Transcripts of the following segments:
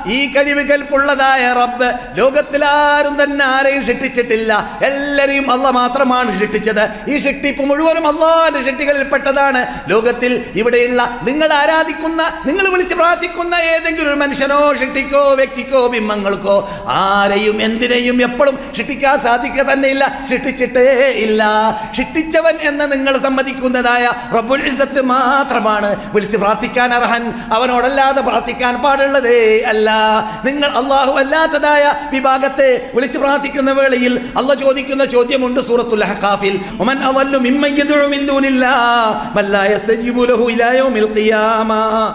ഈ കഴിവ് കൽപ്പുള്ളതായ റബ്ബ് ലോകത്തിലാരും തന്നെ ആരെയും സൃഷ്ടിച്ചിട്ടില്ല എല്ലാരെയും അല്ല മാത്രമാണ് സൃഷ്ടിച്ചത് ഈ സൃഷ്ടിപ്പ് മുഴുവനും അള്ളാന്റെ സൃഷ്ടികളിൽപ്പെട്ടതാണ് ലോകത്തിൽ ഇവിടെയുള്ള നിങ്ങൾ ആരാധിക്കുന്ന നിങ്ങൾ വിളിച്ച് പ്രാർത്ഥിക്കുന്ന ഏതെങ്കിലും ഒരു മനുഷ്യനോ സൃഷ്ടിക്കോ വ്യക്തിക്കോ ബിംബങ്ങൾക്കോ ആരെയും എന്തിനേയും എപ്പോഴും സൃഷ്ടിക്കാൻ സാധിക്കുക തന്നെ ഇല്ല സൃഷ്ടിച്ചിട്ടേ ഇല്ല സൃഷ്ടിച്ചവൻ എന്ന് നിങ്ങൾ സമ്മതിക്കുന്നതായ റബ്ബുൽ ഇസ്സത്ത് മാത്രമാണ് വിളിച്ച് പ്രാർത്ഥിക്കാൻ അർഹൻ അവനോടല്ലാതെ പ്രാർത്ഥിക്കാൻ പാടുള്ളതേ അല്ല നിങ്ങൾ അള്ളാഹു അല്ലാത്തതായ വിഭാഗത്തെ വിളിച്ച് പ്രാർത്ഥിക്കുന്ന വേളയിൽ അള്ള ചോദിക്കുന്ന ചോദ്യമുണ്ട് സൂറത്തുൽ അഹ്ഖാഫിൽ ഒമൻ അവല്ലു മിമ്മൻ യദ്ഉ മിൻ ദൂനില്ലാഹ് മൻ ലാ യസ്തജീബു ലഹു ഇലാ യൗമിൽ ഖിയാമ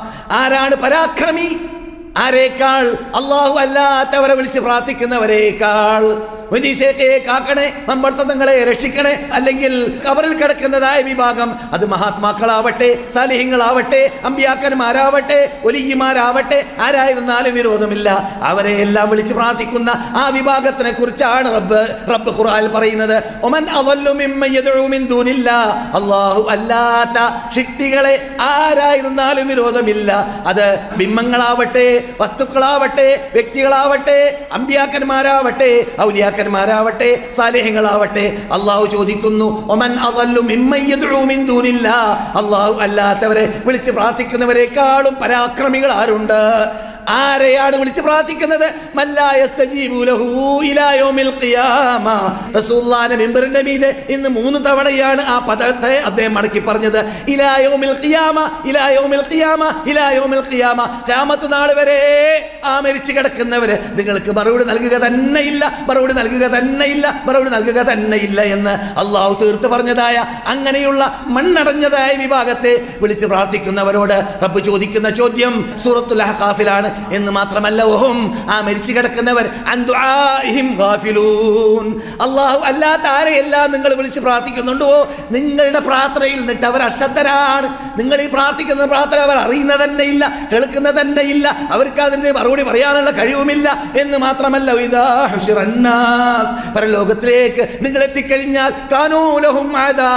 ആരാണ് പരാക്രമി ആരേക്കാൾ അള്ളാഹു അല്ലാത്തവരെ വിളിച്ച് പ്രാർത്ഥിക്കുന്നവരേക്കാൾ വനീശേഖയെ കാക്കണേ മമ്പർത്തങ്ങളെ രക്ഷിക്കണേ അല്ലെങ്കിൽ കബറിൽ കിടക്കുന്നതായ വിഭാഗം അത് മഹാത്മാക്കളാവട്ടെ സാലിഹ്യങ്ങളാവട്ടെ അമ്പ്യാക്കന്മാരാവട്ടെ ഒലിയിമാരാവട്ടെ ആരായിരുന്നാലും വിരോധമില്ല അവരെ എല്ലാം വിളിച്ച് പ്രാർത്ഥിക്കുന്ന ആ വിഭാഗത്തിനെ കുറിച്ചാണ് റബ്ബ് റബ്ബ് ഖുർആൻ പറയുന്നത് ഒമൻ അവല്ലു മിമ്മൻ യദ്ഉ മിൻ ദൂനില്ലാ അല്ലാഹു അല്ലാത്ത ശക്തികളെ ആരായിരുന്നാലും വിരോധമില്ല അത് ബിംബങ്ങളാവട്ടെ വസ്തുക്കളാവട്ടെ വ്യക്തികളാവട്ടെ അമ്പ്യാക്കന്മാരാവട്ടെ ഔലിയാക്കന്മാരാവട്ടെ സാലേഹങ്ങളാവട്ടെ അള്ളാഹു ചോദിക്കുന്നു ഒമൻ അവല്ലു മിമ്മൻ യദ്ഉ മിൻ ദൂനില്ലാ അള്ളാഹു അല്ലാത്തവരെ വിളിച്ച് പ്രാർത്ഥിക്കുന്നവരെക്കാളും പരാക്രമികൾ ആരുണ്ട് ആരെയാണ് വിളിച്ച് പ്രാർത്ഥിക്കുന്നത് മല്ലായ യസ്തജീബു ലഹു ഇലാ യൗമിൽ ഖിയാമ റസൂലുള്ളാഹിന്റെ മിമ്പറിന്റെ മീതെ ഇന്ന് മൂന്ന് തവണയാണ് ആ പദത്തെ അദ്ദേഹം മടക്കി പറഞ്ഞത് ഇലാ യൗമിൽ ഖിയാമ ഇലാ യൗമിൽ ഖിയാമ ഇലാ യൗമിൽ ഖിയാമ ഖിയാമത്ത് നാൾ വരെ ആ മരിച്ചു കിടക്കുന്നവര് നിങ്ങൾക്ക് മറുപടി നൽകുക തന്നെ ഇല്ല മറുപടി നൽകുക തന്നെ ഇല്ല മറുപടി നൽകുക തന്നെ ഇല്ല എന്ന് അള്ളാഹു തീർത്ത് പറഞ്ഞതായ അങ്ങനെയുള്ള മണ്ണടഞ്ഞതായ വിഭാഗത്തെ വിളിച്ച് പ്രാർത്ഥിക്കുന്നവരോട് റബ്ബ് ചോദിക്കുന്ന ചോദ്യം സൂറത്തുൽ അഹ്ഖാഫിലാണ് എന്ന് മാത്രമല്ല ഓഹും ആ മരിച്ചു കിടക്കുന്നവർ അൻ ദുആഇഹിം ഗാഫിലൂൻ അള്ളാഹു അല്ലാത്ത ആരെയെല്ലാം നിങ്ങൾ വിളിച്ച് പ്രാർത്ഥിക്കുന്നുണ്ടോ നിങ്ങളുടെ പ്രാർത്ഥനയിൽ നിന്നിട്ട് അവർ അശ്രദ്ധരാണ് നിങ്ങൾ ഈ പ്രാർത്ഥിക്കുന്ന പ്രാർത്ഥന അവർ അറിയുന്ന തന്നെ ഇല്ല കേൾക്കുന്ന തന്നെ ഇല്ല അവർക്ക് അതിൻ്റെ മറുപടി പറയാനുള്ള കഴിവുമില്ല എന്ന് മാത്രമല്ല ഇതാ ഹുഷിറന്നാസ് പരലോകത്തിലേക്ക് നിങ്ങൾ എത്തിക്കഴിഞ്ഞാൽ കാനൂലഹും അദാ.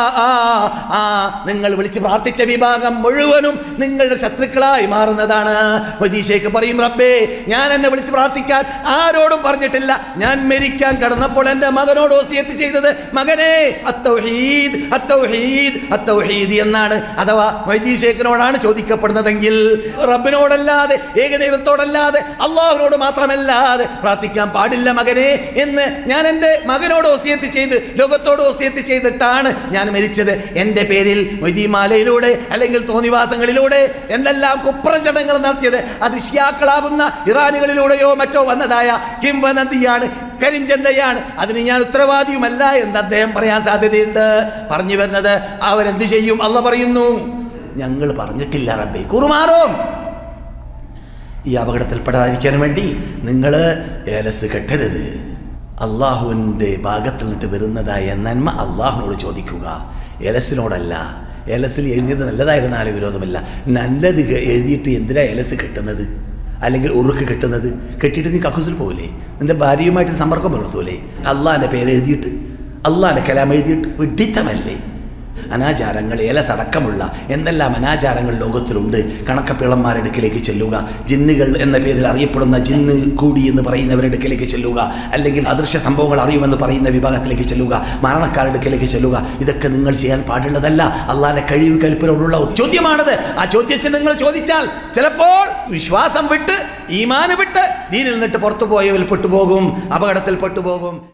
ആ നിങ്ങൾ വിളിച്ച് പ്രാർത്ഥിച്ച വിഭാഗം മുഴുവനും നിങ്ങളുടെ ശത്രുക്കളായി മാറുന്നതാണ് വദീശേക്ക് പറയും റബ്ബേ ഞാൻ എന്നെ വിളിച്ച് പ്രാർത്ഥിക്കാൻ ആരോടും പറഞ്ഞിട്ടില്ല ഞാൻ മരിക്കാൻ കടന്നപ്പോൾ എൻ്റെ മകനോട് ഓസിയത്ത് ചെയ്തത് മകനെ അത്തൗഹീദ് അത്തൗഹീദ് അത്തൗഹീദ് എന്നാണ് അഥവാ വൈദ്യശേഖരനോടാണ് ചോദിക്കപ്പെടുന്നതെങ്കിൽ റബ്ബിനോടല്ലാതെ ഏകദൈവത്തോടല്ലാതെ അള്ളാഹുവിനോട് മാത്രമല്ലാതെ പ്രാർത്ഥിക്കാൻ പാടില്ല മകനെ എന്ന് ഞാൻ എൻ്റെ മകനോട് ഓസിയത്ത് ചെയ്ത് ലോകത്തോട് ഓസിയത്ത് ചെയ്തിട്ടാണ് ഞാൻ മരിച്ചത് എൻ്റെ പേരിൽ മൊയ്തീമാലയിലൂടെ അല്ലെങ്കിൽ തോന്നിവാസങ്ങളിലൂടെ എന്തെല്ലാം കുപ്രചരണങ്ങൾ നടത്തിയത് അത് ഷിയാക്കളാകുന്ന ഇറാനുകളിലൂടെയോ മറ്റോ വന്നതായ കിംവനന്തിയാണ് കരിഞ്ചന്തയാണ് അതിന് ഞാൻ ഉത്തരവാദിയുമല്ല എന്ന് അദ്ദേഹം പറയാൻ സാധ്യതയുണ്ട് പറഞ്ഞു വരുന്നത് അവരെന്ത് ചെയ്യും അല്ല പറയുന്നു ഞങ്ങൾ പറഞ്ഞിട്ടില്ല റബ്ബേ കുറുമാറും ഈ അപകടത്തിൽപ്പെടാതിരിക്കാൻ വേണ്ടി നിങ്ങൾ ഏലസ് കെട്ടരുത് അള്ളാഹുവിൻ്റെ ഭാഗത്തിൽ നിന്നിട്ട് വരുന്നതായ നന്മ അള്ളാഹുവിനോട് ചോദിക്കുക ഏലസിനോടല്ല ഏലസിൽ എഴുതിയത് നല്ലതായിരുന്നാലും വിരോധമില്ല നല്ലത് കെ- എഴുതിയിട്ട് എന്തിനാ ഏലസ് കെട്ടുന്നത് അല്ലെങ്കിൽ ഉറുക്ക് കെട്ടുന്നത് കെട്ടിയിട്ട് നീ കക്കൂസിൽ പോകില്ലേ നിന്റെ ഭാര്യയുമായിട്ട് സമ്പർക്കം പുലർത്തൂലേ അള്ളാഹിൻ്റെ പേര് എഴുതിയിട്ട് അള്ളാഹിൻ്റെ കലാം എഴുതിയിട്ട് വിഡിത്തമല്ലേ അനാചാരങ്ങൾ ഏലസടക്കമുള്ള എന്തെല്ലാം അനാചാരങ്ങൾ ലോകത്തിലുണ്ട് കണക്കപ്പിളന്മാരുടെ അടുക്കിലേക്ക് ചെല്ലുക ജിന്നുകൾ എന്ന പേരിൽ അറിയപ്പെടുന്ന ജിന്ന് കൂടി എന്ന് പറയുന്നവരുടെ അടുക്കിലേക്ക് ചെല്ലുക അല്ലെങ്കിൽ അദൃശ്യ സംഭവങ്ങൾ അറിയുമെന്ന് പറയുന്ന വിഭാഗത്തിലേക്ക് ചെല്ലുക മരണക്കാരുടെ അടുക്കിലേക്ക് ചെല്ലുക ഇതൊക്കെ നിങ്ങൾ ചെയ്യാൻ പാടുള്ളതല്ല അള്ളാഹിന്റെ കഴിവ് കൽപ്പനോടുള്ള ചോദ്യമാണത് ആ ചോദ്യത്തിന് നിങ്ങൾ ചോദിച്ചാൽ ചിലപ്പോൾ വിശ്വാസം വിട്ട് ഈമാന് വിട്ട് ദീനിൽ നിന്നിട്ട് പുറത്തു പോയവൽ പെട്ടുപോകും അപകടത്തിൽ പെട്ടുപോകും